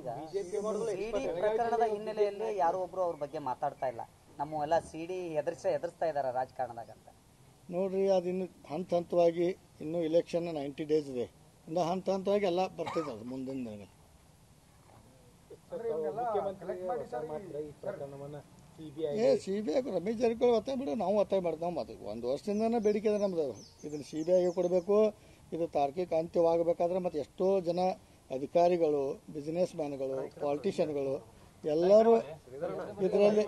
ಸಿಡಿ ಪ್ರಕರಣದ ಹಿನ್ನೆಲೆಯಲ್ಲಿ ಯಾರೋ ಒಬ್ರು ಅವ್ರ ಬಗ್ಗೆ ಮಾತಾಡ್ತಾ ಇಲ್ಲ ನಮ್ಮ ಎಲ್ಲ ಸಿಡಿ ಎದುರಿಸ ಎದುರಿಸ್ತಾ ಇದಾರೆ ರಾಜಕಾರಣದಾಗ ಅಂತ ನೋಡ್ರಿ ಅದು ಇನ್ನು ಹಂತ ಹಂತವಾಗಿ ಇನ್ನೂ ಇಲೆಕ್ಷನ್ ನೈಂಟಿ ಡೇಸ್ ಇದೆ ಇನ್ನು ಹಂತ ಹಂತವಾಗಿ ಎಲ್ಲ ಬರ್ತಿದೆ ಅದು ಮುಂದಿನ ದಿನಗಳಲ್ಲಿ ಏ C B I Ramesh Jarkiholi ಒತ್ತಾಯ ಬಿಡು ನಾವು ಒತ್ತಾಯ ಮಾಡ್ತೀವಿ ನಾವು ಮತ್ತೆ ಒಂದು ವರ್ಷದಿಂದನೇ ಬೇಡಿಕೆ ಇದೆ ನಮ್ದು ಇದನ್ನು ಸಿ ಬಿ ಐಗೆ ಕೊಡಬೇಕು ಇದು ತಾರ್ಕಿಕ ಅಂತ್ಯವಾಗಬೇಕಾದ್ರೆ ಮತ್ತೆ ಎಷ್ಟೋ ಜನ ಅಧಿಕಾರಿಗಳು ಬಿಸಿನೆಸ್ ಮ್ಯಾನ್ಗಳು ಪಾಲಿಟಿಷಿಯನ್ಗಳು ಎಲ್ಲರೂ ಇದರಲ್ಲಿ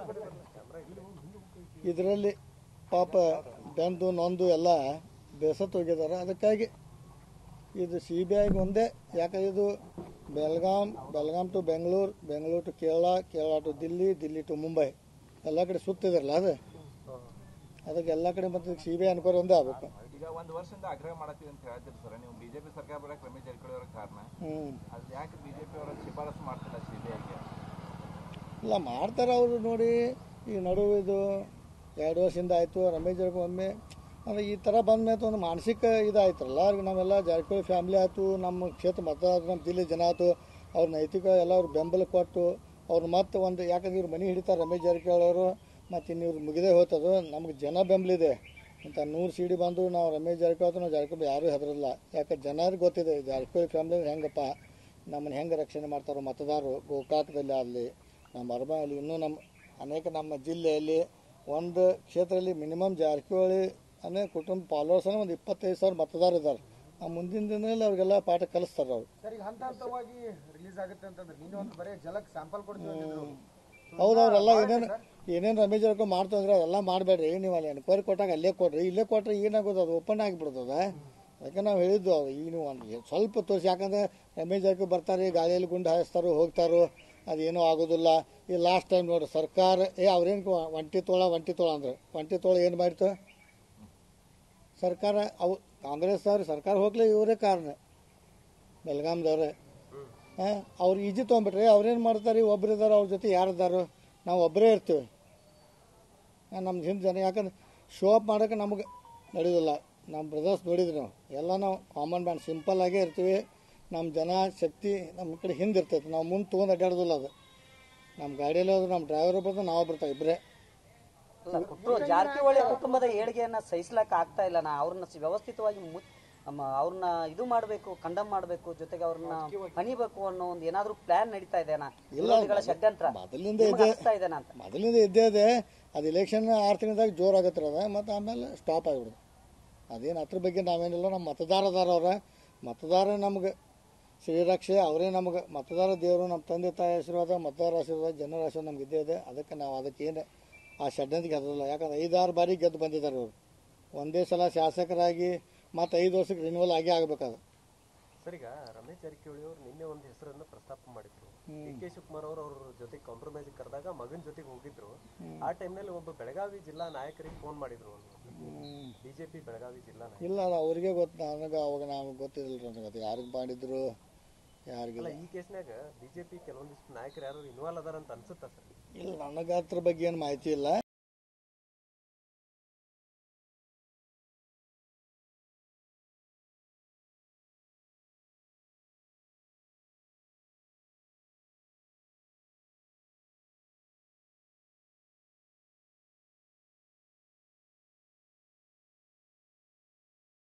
ಇದರಲ್ಲಿ ಪಾಪ ಬೆಂದು ನೊಂದು ಎಲ್ಲ ಬೇಸತ್ತು ಹೋಗಿದ್ದಾರೆ ಅದಕ್ಕಾಗಿ ಇದು ಸಿ ಬಿ ಐಗೆ ಒಂದೇ ಯಾಕಂದ್ರೆ ಇದು Belgaum Belgaum to Bengaluru Bengaluru to Kerala Kerala to Delhi Delhi to Mumbai ಎಲ್ಲ ಕಡೆ ಸುತ್ತಿದ್ರಲ್ಲ ಅದು ಅದಕ್ಕೆ ಎಲ್ಲ ಕಡೆ ಮತ್ತೆ ಸಿ ಬಿ ಐ ಅನ್ಕೋರು ಒಂದೇ ಆಗ್ಬೇಕು ಈಗ ಒಂದು ವರ್ಷದಿಂದ ಆಗ್ರಹ ಮಾಡತ್ತೀವಿ ಅಂತ ಹೇಳ್ತೀರಿ ಸರ್ ನೀವು ಬಿಜೆಪಿ ಸರ್ಕಾರ ಬರಕ್ಕೆ ರಮೇಶ್ ಜಾರಕಿಹೊಳಿ ಅವರ ಕಾರಣ ಹ್ಞೂ ಅದು ಯಾಕೆ ಬಿಜೆಪಿ ಅವರ ಶಿಫಾರಸು ಮಾಡ್ತಿಲ್ಲ ಸಿಬಿಐಗೆ ಇಲ್ಲ ಮಾಡ್ತಾರೆ ಅವರು ನೋಡಿ ಈ ನಡುವೆ ಇದು ಎರಡು ವರ್ಷದಿಂದ ಆಯಿತು ರಮೇಶ್ ಜಾರಕಿಹೊಳಿ ಒಮ್ಮೆ ಅಂದ್ರೆ ಈ ಥರ ಬಂದ ಮೇಲೆ ಒಂದು ಮಾನಸಿಕ ಇದಾಯ್ತಲ್ಲ ಅವ್ರಿಗೆ ನಾವೆಲ್ಲ ಜಾರಕಿಹೊಳಿ ಫ್ಯಾಮಿಲಿ ಆಯ್ತು ನಮ್ಮ ಕ್ಷೇತ್ರ ಮತದಾರರು ನಮ್ಮ ಜಿಲ್ಲೆ ಜನ ಆಯ್ತು ಅವ್ರ ನೈತಿಕ ಎಲ್ಲ ಅವ್ರು ಬೆಂಬಲ ಕೊಟ್ಟು ಅವ್ರು ಮತ್ತೆ ಒಂದು ಯಾಕಂದ್ರೆ ಇವ್ರು ಮನೆ ಹಿಡಿತಾರೆ ರಮೇಶ್ ಜಾರಕಿಹೊಳಿ ಅವರು ಮತ್ತು ಇನ್ನು ಇವ್ರು ಮುಗಿದೇ ಹೋಗ್ತದು ನಮ್ಗೆ ಜನ ಬೆಂಬಲ ಇದೆ ಅಂತ ನೂರು ಸೀಡಿ ಬಂದು ನಾವು ರಮೇಶ್ ಜಾರಕಿಹೊಳಿ ನಾವು ಜಾರಕಿಹೊಳಿ ಯಾರೂ ಹೆದರಲ್ಲ ಯಾಕೆ ಜನರಿಗೆ ಗೊತ್ತಿದೆ ಜಾರಕಿಹೊಳಿ ಫ್ಯಾಮಿಲಿ ಹೆಂಗಪ್ಪ ನಮ್ಮನ್ನು ಹೆಂಗೆ ರಕ್ಷಣೆ ಮಾಡ್ತಾರೋ ಮತದಾರರು ಗೋಕಾಕದಲ್ಲಿ ಆಗಲಿ ನಮ್ಮ ಅರಬಾಲಿ ಇನ್ನೂ ನಮ್ಮ ಅನೇಕ ನಮ್ಮ ಜಿಲ್ಲೆಯಲ್ಲಿ ಒಂದು ಕ್ಷೇತ್ರದಲ್ಲಿ ಮಿನಿಮಮ್ ಜಾರಕಿಹೊಳಿ ಅನ್ನೋ ಕುಟುಂಬ ಫಾಲೋವರ್ಸ್ ಒಂದು ಇಪ್ಪತ್ತೈದು ಸಾವಿರ ಮತದಾರ ಇದ್ದಾರೆ ಆ ಮುಂದಿನ ದಿನದಲ್ಲಿ ಅವ್ರಿಗೆಲ್ಲ ಪಾಠ ಕಲಿಸ್ತಾರೆ ಅವ್ರು ಸರ್ ಈಗ ಹಂತ ಹಂತವಾಗಿ ರಿಲೀಸ್ ಆಗುತ್ತೆ ಅಂತಂದ್ರೆ ನಿನ್ನೆ ಒಂದು ಬರೀ ಜಲಕ್ ಸ್ಯಾಂಪಲ್ ಕೊಡ್ತೀವಿ ಅಂತಿದ್ರು ಹೌದು ಅವರೆಲ್ಲ ಏನೇನು ಏನೇನು ರಮೇಶ್ ಜಾರಕಿಹೊಳಿ ಮಾಡ್ತಂದ್ರೆ ಅದೆಲ್ಲ ಮಾಡಬೇಡ್ರಿ ನೀವು ಅಲ್ಲಿ ಎನ್ಕ್ವೈರಿ ಕೊಟ್ಟಾಗ ಅಲ್ಲೇ ಕೊಡ್ರಿ ಇಲ್ಲೇ ಕೊಟ್ರೆ ಏನಾಗೋದು ಅದು ಓಪನ್ ಆಗಿಬಿಡ್ತದ ಅದಕ್ಕೆ ನಾವು ಹೇಳಿದ್ದು ಅದು ಈಗ ನೀವು ಒಂದು ಸ್ವಲ್ಪ ತೋರಿಸಿ ಯಾಕಂದ್ರೆ ರಮೇಶ್ ಜಾರಕಿಹೊಳಿ ಬರ್ತಾರೆ ಗಾಳಿಯಲ್ಲಿ ಗುಂಡು ಹಾಯಿಸ್ತಾರೋ ಹೋಗ್ತಾರೋ ಅದೇನೂ ಆಗೋದಿಲ್ಲ ಈ ಲಾಸ್ಟ್ ಟೈಮ್ ನೋಡಿ ಸರ್ಕಾರ ಏ ಅವ್ರೇನು ಒಂಟಿ ತೋಳ ಒಂಟಿ ತೋಳ ಅಂದ್ರೆ ಒಂಟಿ ತೋಳ ಏನು ಮಾಡಿತು ಸರ್ಕಾರ ಅವು ಕಾಂಗ್ರೆಸ್ ಅವ್ರು ಸರ್ಕಾರ ಹೋಗ್ಲಿ ಇವರೇ ಕಾರಣ ಬೆಲ್ಗಾಮ್ದವ್ರೆ ಹಾಂ ಅವ್ರು ಈಜಿ ತೊಗೊಂಬಿಟ್ರೆ ಅವ್ರೇನು ಮಾಡ್ತಾರೆ ಒಬ್ರು ಇದಾರೆ ಅವ್ರ ಜೊತೆ ಯಾರಿದ್ದಾರೋ ನಾವು ಒಬ್ಬರೇ ಇರ್ತೀವಿ ನಮ್ಮ ಹಿಂದೆ ಜನ ಯಾಕಂದ್ರೆ ಶೋ ಅಪ್ ಮಾಡೋಕೆ ನಮಗೆ ನಡೆಯೋದಿಲ್ಲ ನಮ್ಮ ಬ್ರದರ್ಸ್ ನೋಡಿದ್ರಿ ನಾವು ಎಲ್ಲ ನಾವು ಕಾಮನ್ ಮ್ಯಾನ್ ಸಿಂಪಲ್ ಆಗೇ ಇರ್ತೀವಿ ನಮ್ಮ ಜನ ಶಕ್ತಿ ನಮ್ಮ ಕಡೆ ಹಿಂದೆ ಇರ್ತೈತೆ ನಾವು ಮುಂದೆ ತೊಗೊಂಡು ಅಡ್ಡಾಡೋದಿಲ್ಲ ಅದು ನಮ್ಮ ಗಾಡಿಯಲ್ಲಿ ಹೋದ್ರೆ ನಮ್ಮ ಡ್ರೈವರ್ ಬರ್ತಾರೆ ನಾವು ಬರ್ತಾವೆ ಇಬ್ಬರೇ ಅಲ್ಲ ಕುಟು ಜಾರಕಿಹೊಳಿ ಕುಟುಂಬದ ಏಳಿಗೆಯನ್ನ ಸಹಿಸ್ಲಕ್ ಆಗ್ತಾ ಇಲ್ಲ ನಾ ಅವ್ರನ್ನ ಸಿ- ವ್ಯವಸ್ಥಿತವಾಗಿ ಮು- ನಮ್ಮ ಅವ್ರನ್ನ ಇದು ಮಾಡಬೇಕು ಕಂಡಮ್ ಮಾಡಬೇಕು ಜೊತೆಗೆ ಅವ್ರನ್ನ ಹಣಿಬೇಕು ಅನ್ನೋ ಒಂದು ಏನಾದ್ರೂ ಪ್ಲಾನ್ ನಡೀತಾ ಇದೆನಾ ವಿರೋಧಿಗಳ ಷಡ್ಯಂತ್ರ ಮೊದಲಿಂದ ನಿಮ್ಗೆ ಇದೆ ಅನಿಸ್ತಾ ಇದೆನಾ ಅಂತ ಮೊದಲಿಂದ ಇದ್ದೇ ಇದೆ ಅದು ಇಲೆಕ್ಷನ್ ಆರು ತಿಂಗಳದಾಗ ಜೋರಾಗತ್ತಿರ ಅದ ಮತ್ತು ಆಮೇಲೆ ಸ್ಟಾಪ್ ಆಗಿಬಿಡುದು ಅದೇನು ಅದ್ರ ಬಗ್ಗೆ ನಾವೇನಿಲ್ಲ ನಮ್ಮ ಮತದಾರ ಅದಾರ ಅವ್ರ ಮತದಾರ ನಮ್ಗೆ ಶ್ರೀರಕ್ಷೆ ಅವರೇ ನಮ್ಗೆ ಮತದಾರ ದೇವರು ನಮ್ಮ ತಂದೆ ತಾಯಿ ಆಶೀರ್ವಾದ ಮತದಾರ ಆಶೀರ್ವಾದ ಜನರ ಆಶೀರ್ವಾದ ನಮ್ಗೆ ಇದ್ದೇ ಇದೆ ಅದಕ್ಕೆ ನಾವು ಅದಕ್ಕೇನು ಆ ಷಡ್ಯಂತ್ರಕ್ಕೆ ಹೆದರಲ್ಲ ಯಾಕಂದ್ರೆ ಐದಾರು ಬಾರಿ ಗೆದ್ದು ಬಂದಿದ್ದಾರೆ ಅವರು ಒಂದೇ ಸಲ ಶಾಸಕರಾಗಿ ಮತ್ತು ಐದು ವರ್ಷಕ್ಕೆ ರಿನ್ಯೂವಲ್ ಆಗೇ ಆಗಬೇಕಾದ ಸರ್ ಈಗ ರಮೇಶ್ ಜಾರಕಿಹೊಳಿ ಅವರು ನಿನ್ನೆ ಒಂದು ಹೆಸರನ್ನು ಪ್ರಸ್ತಾಪ ಮಾಡಿದ್ರು ಡಿ ಕೆ ಶಿವಕುಮಾರ್ ಅವರು ಅವ್ರ ಜೊತೆ ಕಾಂಪ್ರಮೈಸ್ ಕರೆದಾಗ ಮಗನ ಜೊತೆಗೆ ಹೋಗಿದ್ರು ಆ ಟೈಮ್ನಲ್ಲಿ ಒಬ್ಬ ಬೆಳಗಾವಿ ಜಿಲ್ಲಾ ನಾಯಕರಿಗೆ ಫೋನ್ ಮಾಡಿದ್ರು ಬಿಜೆಪಿ ಬೆಳಗಾವಿ ಜಿಲ್ಲಾ ನಾಯಕ ಇಲ್ಲ ಅದು ಅವ್ರಿಗೆ ಗೊತ್ತು ನನಗೆ ಅವಾಗ ನಾವು ಗೊತ್ತಿದ್ದಿಲ್ಲ ನನಗೆ ಅದು ಯಾರಿಗೆ ಮಾಡಿದ್ರು ಯಾರಿಗಿಲ್ಲ ಅಲ್ಲ ಈ ಕೇಸ್ನಾಗ ಬಿಜೆಪಿ ಕೆಲವೊಂದಿಷ್ಟು ನಾಯಕರು ಯಾರು ಇನ್ವಾಲ್ವ್ ಅದಾರ ಅಂತ ಅನ್ಸುತ್ತಾ ಸರ್ ಇಲ್ಲ ನನಗೆ ಅದ್ರ ಬಗ್ಗೆ ಏನು ಮಾಹಿತಿ ಇಲ್ಲ